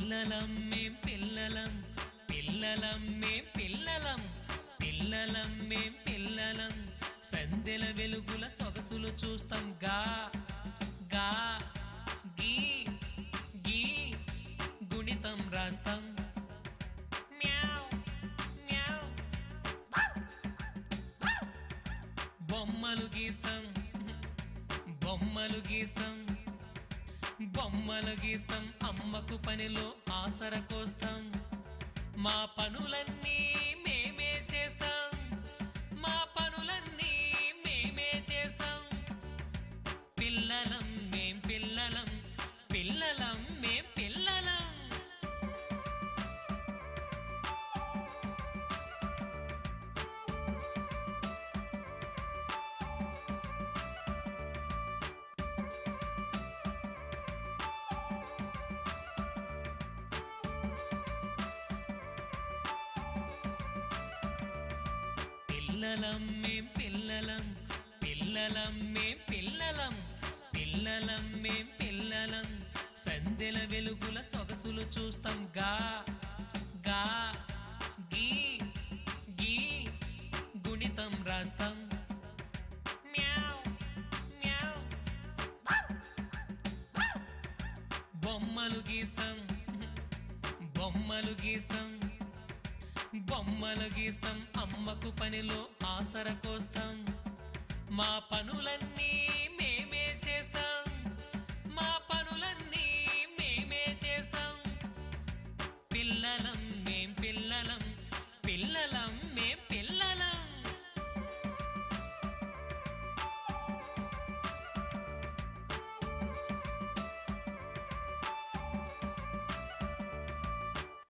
పిల్లలం మేం పిల్లలం పిల్లలం మేం పిల్లలం పిల్లలం మేం పిల్లలం సందెల వెలుగుల సొగసులు చూస్తాం గా గా గీ గీ గుణితం రాస్తాం మ్యావ్ మ్యావ్ బొమ్మలు గీస్తాం బొమ్మలు గీస్తాం బొమ్మలు గీస్తాం అమ్మకు పనిలో ఆసర కోస్తాం మా పనులన్నీ మేమే చేస్తాం మా పనులన్నీ మేమే చేస్తాం పిల్లలం మేం పిల్లలం పిల్లలం మేం పిల్లలం పిల్లలం మేం పిల్లలం పిల్లలం మేం పిల్లలం పిల్లలం మేం పిల్లలం సందెల వెలుగుల సొగసులు చూస్తాం గా గా గీ గీ గుణితం రాస్తాం మ్యావ్ మ్యావ్ బొమ్మలు గీస్తాం బొమ్మలు గీస్తాం బొమ్మలు గీస్తాం అమ్మకు పనిలో ఆసర కోస్తాం మా పనులన్నీ మేమే చేస్తాం